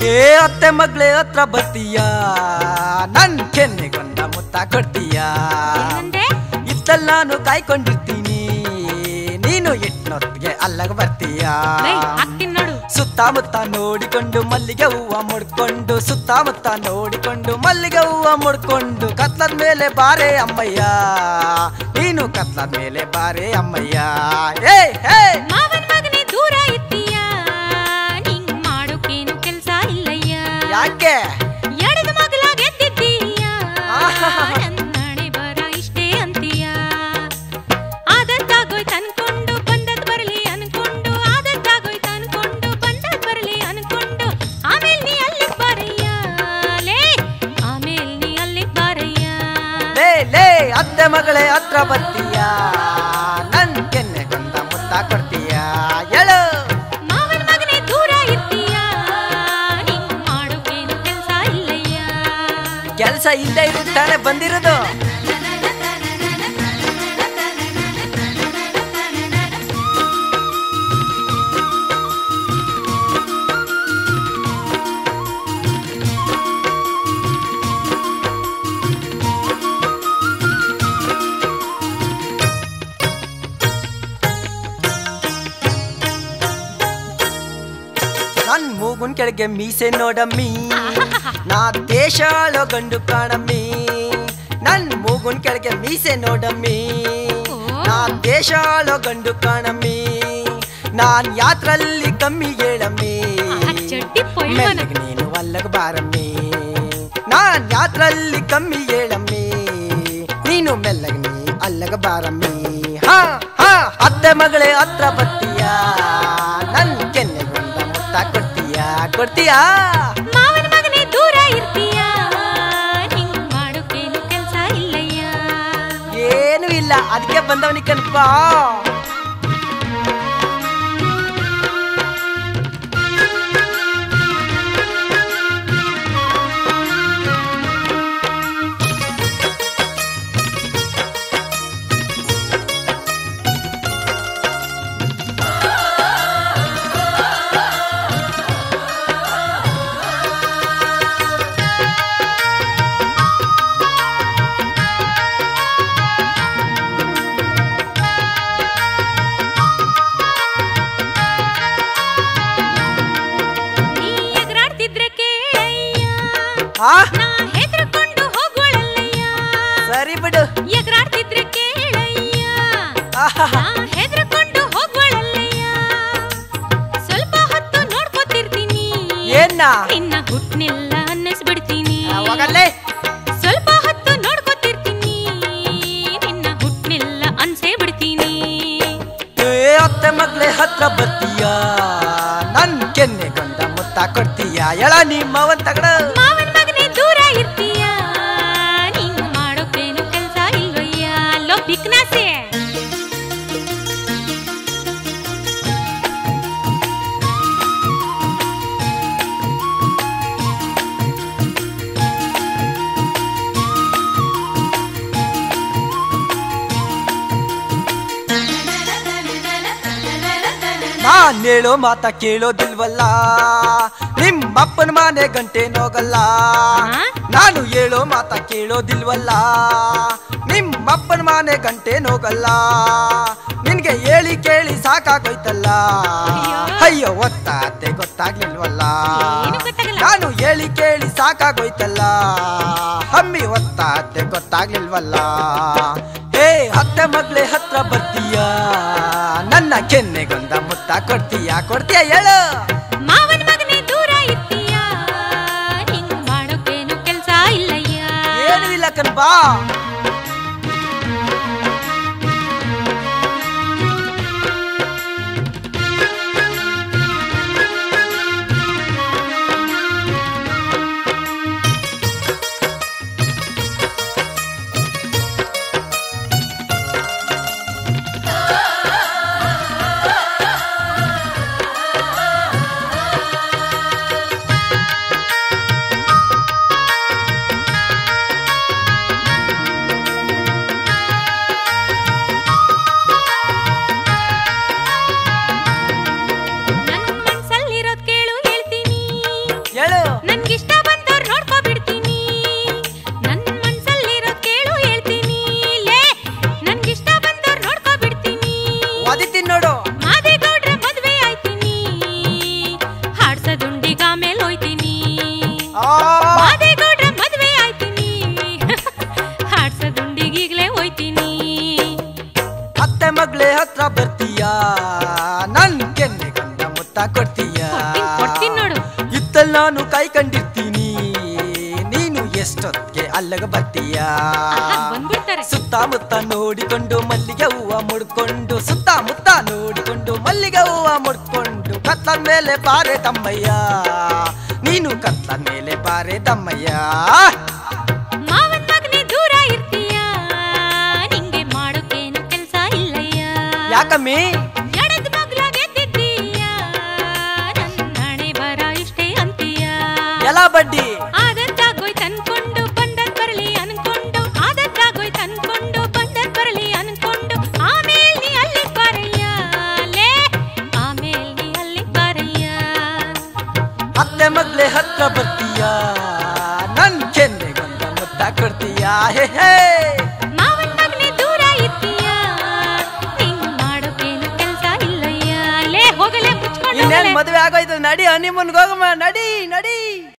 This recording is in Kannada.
ಏ ಅತ್ತೆ ಮಗ್ಳೆ ಹತ್ರ ಬರ್ತೀಯ ನನ್ ಕೆನ್ನೆಗೊಂದ ಮುತ್ತ ಕೊಡ್ತೀಯ ಏನಂದೆ ಇತ್ತಲ್ ನಾನು ಕಾಯ್ಕೊಂಡಿರ್ತೀನಿ ನೀನು ಎಟ್ನೊತ್ತಿಗೆ ಅಲ್ಲಗ ಬರ್ತೀಯ ಲೈ, ಹಾಕ್ತೀನಿ ನೋಡು ಸುತ್ತಮುತ್ತ ನೋಡಿಕೊಂಡು ಮಲ್ಲಿಗೆ ಹೂವ ಮುಡ್ಕೊಂಡು ಸುತ್ತಮುತ್ತ ನೋಡಿಕೊಂಡು ಮಲ್ಲಿಗೆ ಹೂವ ಮುಡ್ಕೊಂಡು ಕತ್ಲದ ಮೇಲೆ ಬಾರೆ ಅಮ್ಮಯ್ಯ ನೀನು ಕತ್ಲದ ಮೇಲೆ ಬಾರೆ ಅಮ್ಮಯ್ಯ ಏ ಹೇ ಮಾವನ್ ಮಗನೇ ದೂರ ಇರ್ತೀಯ ನಿಂಗ್ ಮಾಡೋಕೇನು ಕೆಲ್ಸ ಇಲ್ಲಯ್ಯ ಯಾಕೆ ಎಡದ ಮಗಲ ಗೆದ್ದಿದ್ದೀಯ ಆಹಾಹಾ. ನನ್ನಣೆ ಬರ ಇಷ್ಟೇ ಅಂತೀಯ ಆದದ್ದಾಗೋಯ್ತು ಅನ್ಕೊಂಡು ಬಂದದ್ ಬರಲಿ ಅನ್ಕೊಂಡು ಆದದ್ದಾಗೋಯ್ತು ಅನ್ಕೊಂಡು ಬಂದದ್ ಬರಲಿ ಅನ್ಕೊಂಡು ಆಮೇಲ್ ನೀ ಅಲ್ಲಿಗ್ ಬಾರಯ್ಯ ಲೇ ಆಮೇಲ್ ನೀ ಅಲ್ಲಿಗ್ ಬಾರಯ್ಯ ಲೇ ಲೇ ಅತ್ತೆ ಮಗಳೇ ಹತ್ರ ಬರ್ತೀಯ ನನ್ ಕೆನ್ನೆಗೊಂದ ಮುತ್ತ ಕೊಡ್ತೀಯ ಹೇಳು ಮಾವನ್ ಮಗನೇ ದೂರ ಇರ್ತೀಯ ನಿಂಗ್ ಮಾಡೋಕೇನು ಕೆಲ್ಸ ಇಲ್ಲಯ್ಯ ಕೆಲಸ ಇಲ್ಲದೆ ಇರುತ್ತಾನೆ ಬಂದಿರೋದು ನನ್ ಮೂಗುನ್ ಕೆಳಗೆ ಮೀಸೆ ನೋಡಮ್ಮಿ ನಾ ದೇಶ ಆಳೋ ಗಂಡು ಕಾಣಮ್ಮಿ ನನ್ ಮೂಗುನ್ ಕೆಳಗೆ ಮೀಸೆ ನೋಡಮ್ಮಿ ನಾ ದೇಶ ಆಳೋ ಗಂಡು ಕಾಣಮ್ಮಿ ನಾನ್ ಯಾತ್ರಲ್ಲಿ ಕಮ್ಮಿ ಹೇಳಮ್ಮಿ ಆ ಚಡ್ಡಿ ಪೊಯ್ವನ. ಮೆಲ್ಲಗೆ ನೀನು ಅಲ್ಲಗ ಬಾರಮ್ಮಿ ನಾನ್ ಯಾತ್ರಲ್ಲಿ ಕಮ್ಮಿ ಹೇಳಮ್ಮಿ ನೀನು ಮೆಲ್ಲಗೆ ನೀ ಅಲ್ಲಗ ಬಾರಮ್ಮಿ ಹಾ ಹಾ ಅತ್ತೆ ಮಗಳೇ ಹತ್ರ ಬರ್ತೀಯ ನನ್ ಕೆನ್ನೆಗೊಂದ ಮುತ್ತ ಕೊಡ್ತೀಯ ಕೊಡ್ತೀಯಾ ಮಾವನ ಮಗನೇ ದೂರ ಇರ್ತೀಯ ನಿಂಗ್ ಮಾಡೋಕೇನು ಕೆಲ್ಸ ಇಲ್ಲಯ್ಯ ಏನು ಇಲ್ಲ ಅದಕ್ಕೆ ಬಂದವನಿ ಕನ್ಪ ನೀ ಎಗರಾಡ್ತಿದ್ರೆ ಕೇಳಯ್ಯ ಆ ನಾ ಹೆದರ್ಕೊಂಡು ಹೋಗೋಳಲ್ಲಯ್ಯ ಸರಿ ಬಿಡು ಎಗರಾಡ್ತಿದ್ರೆ ಕೇಳಯ್ಯ ಆಹಾಹಾ. ನಾ ಹೆದರ್ಕೊಂಡು ಹೋಗೋಳಲ್ಲಯ್ಯ ಸ್ವಲ್ಪ ಹೊತ್ತು ನೋಡ್ಕೊತಿರ್ತೀನಿ ಏನ್ನ ನಿನ್ನ ಹುಟ್ನೆಲ್ಲ ಅನ್ನಿಸ್ಬಿಡ್ತೀನಿ ಅವಾಗಲ್ಲೇ ಸ್ವಲ್ಪ ಹೊತ್ತು ನೋಡ್ಕೊತಿರ್ತೀನಿ ನಿನ್ನ ಹುಟ್ನೆಲ್ಲ ಅನ್ಸೇ ಬಿಡ್ತೀನಿ ಏ ಅತ್ತೆ ಮಗ್ಳೆ ಹತ್ರ ಬರ್ತೀಯ ನನ್ ಕೆನ್ನೆಗೊಂದ ಮುತ್ತ ಕೊಡ್ತೀಯ ಎಳ ನಿಮ್ಮವನ್ ತಗಡ ಮಾವನ್ ಮಗನೇ ದೂರ ಇರ್ತೀಯ ನೀನು ಮಾಡೋಕೇನು ಕೆಲ್ಸ ಇಲ್ವಯ್ಯ ಲೋ ಬಿಕ್ನಾಸೆ ನಾನ್ ಹೇಳೋ ಮಾತ ಕೇಳೋದಿಲ್ವಲ್ಲ ನಿಮ್ಮಪ್ಪನ ಮನೆ ಗಂಟೆ ನೋಗಲ್ಲ ಆ? ನಾನು ಹೇಳೋ ಮಾತ ಕೇಳೋದಿಲ್ವಲ್ಲ ನಿಮ್ಮಪ್ಪನ ಮನೆ ಗಂಟೆ ನೋಗಲ್ಲ ನಿನ್ಗೆ ಹೇಳಿ ಕೇಳಿ ಸಾಕಾಗೋಯ್ತಲ್ಲ ಅಯ್ಯೋ. ಅಯ್ಯೋ ಒತ್ತಾತೆ ಗೊತ್ತಾಗ್ಲಿಲ್ವಲ್ಲ ಏನು ಗೊತ್ತಾಗಲ್ಲ. ನಾನು ಹೇಳಿ ಕೇಳಿ ಸಾಕಾಗೋಯ್ತಲ್ಲ ಹಮ್ಮಿ ಒತ್ತಾತೆ ಗೊತ್ತಾಗ್ಲಿಲ್ವಲ್ಲ ಹೇ ಅತ್ತೆ ಮಗ್ಳೆ ಹತ್ರ ಬರ್ತೀಯ ನನ್ನ ಕೆನ್ನೆಗೊಂದ ಮುತ್ತ ಕೊಡ್ತೀಯ ಕೊಡ್ತೀಯ ಹೇಳು ಮಾವನ್ ಮಗನೇ ದೂರ ಇರ್ತೀಯ ಹಿಂಗ್ ಮಾಡೋಕೇನು ಕೆಲ್ಸ ಇಲ್ಲಯ್ಯ ಏನು ಇಲ್ಲ ಕಣ್ಬಾ ಮುತ್ತ ಕೊಡ್ತೀಯ ಕೊಡ್ತೀನಿ ಕೊಡ್ತೀನಿ ನೋಡು ಇತ್ತಲ್ ನಾನು ಕೈ ಕಂಡಿರ್ತೀನಿ ನೀನು ಎಷ್ಟೊತ್ತಿಗೆ ಅಲ್ಲಗ ಬರ್ತೀಯ ಆಹಾ, ಬಂದ್ಬಿಡ್ತಾರೆ ಸುತ್ತಮುತ್ತ ನೋಡಿಕೊಂಡು ಮಲ್ಲಿಗೆ ಹೂವ ಮುಡ್ಕೊಂಡು ಸುತ್ತಮುತ್ತ ನೋಡಿಕೊಂಡು ಮಲ್ಲಿಗೆ ಹೂವ ಮುಡ್ಕೊಂಡು ಕತ್ಲ ಮೇಲೆ ಬಾರೆ ತಮ್ಮಯ್ಯ ನೀನು ಕತ್ಲ ಮೇಲೆ ಬಾರೆ ತಮ್ಮಯ್ಯ ಮಾವನ್ ಮಗನೇ ದೂರ ಇರ್ತೀಯ ನಿಂಗೆ ಮಾಡೋಕೇನು ಕೆಲ್ಸ ಇಲ್ಲಯ್ಯ ಯಾಕಮ್ಮಿ ಎಡದ್ ಮಗ್ಲ ಗೆದ್ದಿದ್ದೀಯ ನನ್ನ ಹಣೆ ಬರ ಇಷ್ಟೇ ಅಂತೀಯ ಎಲ್ಲ ಬಡ್ಡಿ ಆದದ್ದಾಗೋಯ್ತು ಅನ್ಕೊಂಡು ಬಂದದ್ ಬರಲಿ ಅನ್ಕೊಂಡು ಆದದ್ದಾಗೋಯ್ತು ಅನ್ಕೊಂಡು ಬಂದದ್ ಬರಲಿ ಅನ್ಕೊಂಡು ಆಮೇಲ್ ನೀ ಅಲ್ಲಿ ಬಾರಯ್ಯ ಲೇ ಆಮೇಲ್ ನೀ ಅಲ್ಲಿ ಬಾರಯ್ಯ ಅತ್ತೆ ಮಗ್ಲೆ ಹತ್ರ ಬರ್ತೀಯ ನನ್ ಕೆನ್ನೆಗೊಂದ ಮುತ್ತ ಕೊಡ್ತೀಯ ಹೇ ಹೇ ಮಾವನ್ ಮಗನೇ ದೂರ ಇರ್ತೀಯ ನಿಂಗ್ ಮಾಡೋಕೇನು ಕೆಲ್ಸ ಇಲ್ಲಯ್ಯ ಲೇ ಹೋಗಲೇ ಮುಚ್ಕೊಂಡು ಇನ್ನೇನ್ ಹೋಗಲೇ. ಮದುವೆ ಆಗೋಯ್ತು ನಡಿ ಹನಿಮೂನ್ಗೆ ಹೋಗಮ್ಮ ನಡಿ ನಡಿ